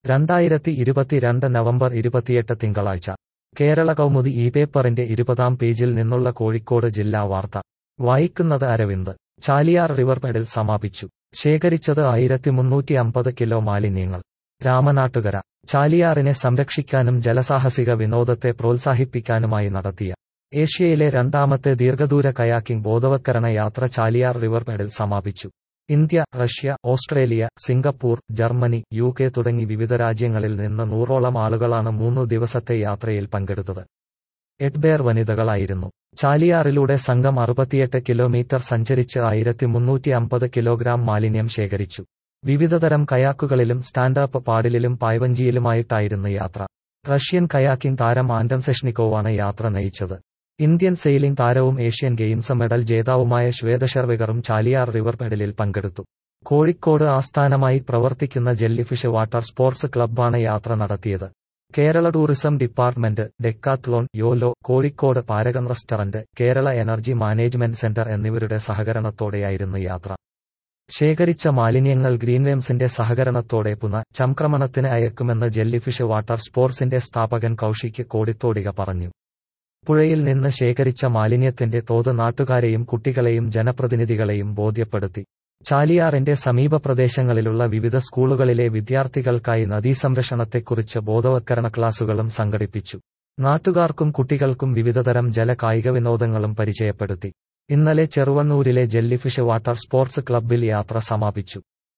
രണ്ടായിരത്തി ഇരുപത്തിരണ്ട് നവംബർ ഇരുപത്തിയെട്ട് തിങ്കളാഴ്ച കേരള കൗമുദി ഈ പേപ്പറിന്റെ ഇരുപതാം പേജിൽ നിന്നുള്ള കോഴിക്കോട് ജില്ലാ വാർത്ത വായിക്കുന്നത് അരവിന്ദ് ചാലിയാർ റിവർ മെഡിൽ സമാപിച്ചു ശേഖരിച്ചത് ആയിരത്തി മുന്നൂറ്റി അമ്പത് കിലോ മാലിന്യങ്ങൾ രാമനാട്ടുകര ചാലിയാറിനെ സംരക്ഷിക്കാനും ജലസാഹസിക വിനോദത്തെ പ്രോത്സാഹിപ്പിക്കാനുമായി നടത്തിയ ഏഷ്യയിലെ രണ്ടാമത്തെ ദീർഘദൂര കയാക്കിംഗ് ബോധവത്കരണ യാത്ര ചാലിയാർ റിവർ മെഡിൽ സമാപിച്ചു India Russia Australia Singapore Germany U K തുടങ്ങി വിവിധ രാജ്യങ്ങളിൽ നിന്ന് നൂറോളം ആളുകളാണ് മൂന്നു ദിവസത്തെ യാത്രയിൽ പങ്കെടുത്തത് എഡ്ബേർ വനിതകളായിരുന്നു ചാലിയാറിലൂടെ സംഘം അറുപത്തിയെട്ട് കിലോമീറ്റർ സഞ്ചരിച്ച് ആയിരത്തി മുന്നൂറ്റി അമ്പത് കിലോഗ്രാം മാലിന്യം ശേഖരിച്ചു വിവിധതരം കയാക്കുകളിലും സ്റ്റാൻഡപ്പ് പാഡിലും പായ്വഞ്ചിയിലുമായിട്ടായിരുന്നു യാത്ര റഷ്യൻ കയാക്കിംഗ് താരം ആൻഡം സെഷ്നിക്കോവാണ് യാത്ര നയിച്ചത് ഇന്ത്യൻ സെയിലിംഗ് താരവും ഏഷ്യൻ ഗെയിംസ് മെഡൽ ജേതാവുമായ ശ്വേതശർവികറും ചാലിയാർ റിവർ മെഡലിൽ പങ്കെടുത്തു കോഴിക്കോട് ആസ്ഥാനമായി പ്രവർത്തിക്കുന്ന ജെല്ലിഫിഷ് വാട്ടർ സ്പോർട്സ് ക്ലബ്ബാണ് യാത്ര നടത്തിയത് Kerala tourism department Decathlon YOLO Kozhikode Paragon restaurant Kerala energy management centre എന്നിവരുടെ സഹകരണത്തോടെയായിരുന്നു യാത്ര ശേഖരിച്ച മാലിന്യങ്ങൾ ഗ്രീൻവേംസിന്റെ സഹകരണത്തോടെ പുന ചംക്രമണത്തിന് അയക്കുമെന്ന് ജെല്ലിഫിഷ് വാട്ടർ സ്പോർട്സിന്റെ സ്ഥാപകൻ കൌശിക്ക് കോടിത്തോടിക പറഞ്ഞു പുഴയിൽ നിന്ന് ശേഖരിച്ച മാലിന്യത്തിന്റെ തോത് നാട്ടുകാരെയും കുട്ടികളെയും ജനപ്രതിനിധികളെയും ബോധ്യപ്പെടുത്തി ചാലിയാറിന്റെ സമീപ പ്രദേശങ്ങളിലുള്ള വിവിധ സ്കൂളുകളിലെ വിദ്യാർത്ഥികൾക്കായി നദീസംരക്ഷണത്തെക്കുറിച്ച് ബോധവത്കരണ ക്ലാസുകളും സംഘടിപ്പിച്ചു നാട്ടുകാർക്കും കുട്ടികൾക്കും വിവിധതരം ജല കായിക വിനോദങ്ങളും പരിചയപ്പെടുത്തി ഇന്നലെ ചെറുവണ്ണൂരിലെ ജെല്ലിഫിഷ് വാട്ടർ സ്പോർട്സ് ക്ലബ്ബിൽ യാത്ര സമാപിച്ചു